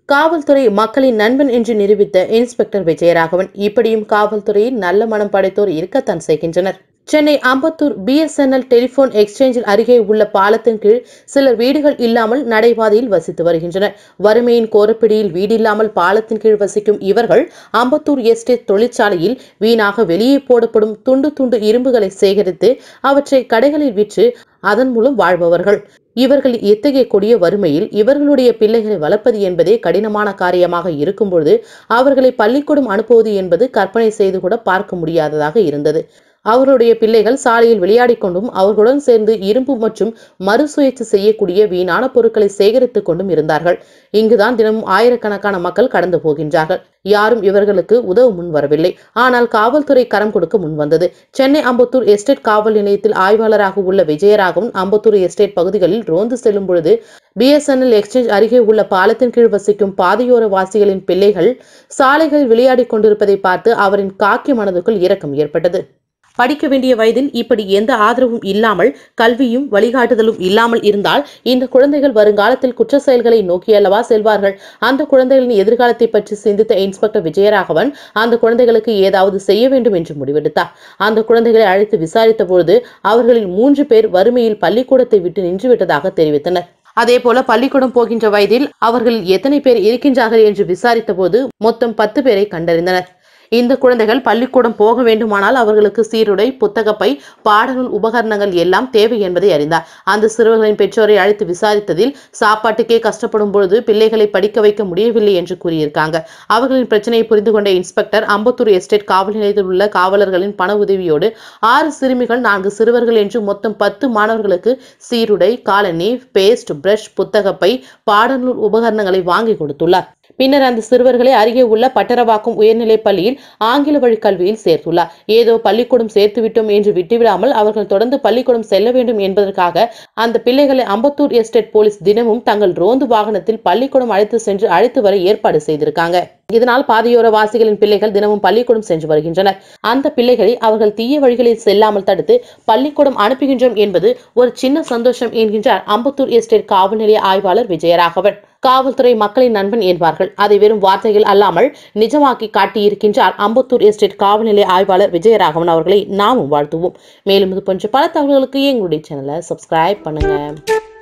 காவல்துறை மக்களின் நண்பன் என்று நிரூபித்த இன்ஸ்பெக்டர் விஜயராகவன் இப்படியும் காவல்துறையில் நல்ல மனம் படைத்தோர் இருக்கத்தான் செய்கின்றனர் சென்னை அம்பத்தூர் பிஎஸ்என்எல் டெலிபோன் எக்ஸ்சேஞ்சில் அருகே உள்ள பாலத்தின் கீழ் சிலர் வீடுகள் இல்லாமல் நடைபாதையில் வசித்து வருகின்றனர் வறுமையின் கோரப்பிடியில் வீடில்லாமல் பாலத்தின் கீழ் வசிக்கும் இவர்கள் அம்பத்தூர் எஸ்டேட் தொழிற்சாலையில் வீணாக வெளியே போடப்படும் துண்டு துண்டு இரும்புகளை சேகரித்து அவற்றை கடைகளில் விற்று அதன் மூலம் வாழ்பவர்கள் இவர்கள் எத்தகைய கொடிய வறுமையில் இவர்களுடைய பிள்ளைகளை வளர்ப்பது என்பதே கடினமான காரியமாக இருக்கும்பொழுது அவர்களை பள்ளிக்கூடம் அனுப்புவது என்பது கற்பனை செய்து கூட பார்க்க முடியாததாக இருந்தது அவர்களுடைய பிள்ளைகள் சாலையில் விளையாடிக் கொண்டும் அவர்களுடன் சேர்ந்து இரும்பு மற்றும் மறுசுழற்சி செய்யக்கூடிய வீணான பொருட்களை சேகரித்துக் கொண்டும் இருந்தார்கள் இங்குதான் தினமும் ஆயிரக்கணக்கான மக்கள் கடந்து போகின்றார்கள் யாரும் இவர்களுக்கு உதவ முன் வரவில்லை ஆனால் காவல்துறை கரம் கொடுக்க முன் வந்தது சென்னை அம்பத்தூர் எஸ்டேட் காவல் நிலையத்தில் ஆய்வாளராக உள்ள விஜயராகவும் அம்பத்தூர் எஸ்டேட் பகுதிகளில் ரோந்து செல்லும் பொழுது பிஎஸ்என்எல் எக்ஸ்சேஞ்ச் அருகே உள்ள பாலத்தின் கீழ் வசிக்கும் பாதையோர வாசிகளின் பிள்ளைகள் சாலைகளில் விளையாடிக் கொண்டிருப்பதை பார்த்து அவரின் காக்கி மனதுக்குள் இரக்கம் ஏற்பட்டது படிக்க வேண்டிய வயதில் இப்படி எந்த ஆதரவும் இல்லாமல் கல்வியும் வழிகாட்டுதலும் இல்லாமல் இருந்தால் இந்த குழந்தைகள் வருங்காலத்தில் குற்ற செயல்களை நோக்கியல்லவா செல்வார்கள் அந்த குழந்தைகளின் எதிர்காலத்தை பற்றி சிந்தித்த இன்ஸ்பெக்டர் விஜயராகவன் அந்த குழந்தைகளுக்கு ஏதாவது செய்ய வேண்டும் என்று முடிவெடுத்தார் அந்த குழந்தைகளை அழைத்து விசாரித்த பொழுது அவர்களில் மூன்று பேர் வறுமையில் பள்ளிக்கூடத்தை விட்டு நின்றுவிட்டதாக தெரிவித்தனர் அதேபோல பள்ளிக்கூடம் போகின்ற வயதில் அவர்களில் எத்தனை பேர் இருக்கின்றார்கள் என்று விசாரித்த போது மொத்தம் பத்து பேரை கண்டறிந்தனர் இந்த குழந்தைகள் பள்ளிக்கூடம் போக வேண்டுமானால் அவர்களுக்கு சீருடை புத்தகப்பை பாடநூல் உபகரணங்கள் எல்லாம் தேவை என்பதை அறிந்தார் அந்த சிறுவர்களின் பெற்றோரை அழைத்து விசாரித்ததில் சாப்பாட்டுக்கே கஷ்டப்படும் பொழுது பிள்ளைகளை படிக்க வைக்க முடியவில்லை என்று கூறியிருக்காங்க அவர்களின் பிரச்சனையை புரிந்து கொண்ட இன்ஸ்பெக்டர் அம்பத்தூர் எஸ்டேட் காவல் நிலையத்தில் உள்ள காவலர்களின் பண உதவியோடு ஆறு சிறுமிகள் நான்கு சிறுவர்கள் என்று மொத்தம் பத்து மாணவர்களுக்கு சீருடை காலனி பேஸ்ட் பிரஷ் புத்தகப்பை பாடநூல் உபகரணங்களை வாங்கி கொடுத்துள்ளார் பின்னர் அந்த சிறுவர்களை அருகே உள்ள பட்டரவாக்கம் உயர்நிலைப் பள்ளியில் ஆங்கில வழி கல்வியில் சேர்த்துள்ளார் ஏதோ பள்ளிக்கூடம் சேர்த்து விட்டோம் என்று விட்டுவிடாமல் அவர்கள் தொடர்ந்து பள்ளிக்கூடம் செல்ல வேண்டும் என்பதற்காக அந்த பிள்ளைகளை அம்பத்தூர் எஸ்டேட் போலீஸ் தினமும் தங்கள் ரோந்து வாகனத்தில் பள்ளிக்கூடம் அழைத்து சென்று அழைத்து வர ஏற்பாடு செய்திருக்காங்க இதனால் பாதையோர வாசிகளின் பிள்ளைகள் தினமும் பள்ளிக்கூடம் சென்று வருகின்றனர் அந்த பிள்ளைகளை அவர்கள் தீய வழிகளில் செல்லாமல் தடுத்து பள்ளிக்கூடம் அனுப்புகின்றோம் என்பது ஒரு சின்ன சந்தோஷம் என்கின்றார் அம்பத்தூர் எஸ்டேட் காவல் நிலைய ஆய்வாளர் விஜயராகவன் காவல்துறை மக்களின் நண்பன் என்பார்கள் அதை வெறும் வார்த்தைகள் அல்லாமல் நிஜமாக்கி காட்டியிருக்கின்றார் அம்பத்தூர் எஸ்டேட் காவல் நிலைய ஆய்வாளர் விஜயராகவன் அவர்களை நாமும் வாழ்த்துவோம் மேலும் இது போன்ற பல தகவல்களுக்கு எங்களுடைய சேனலை சப்ஸ்கிரைப் பண்ணுங்க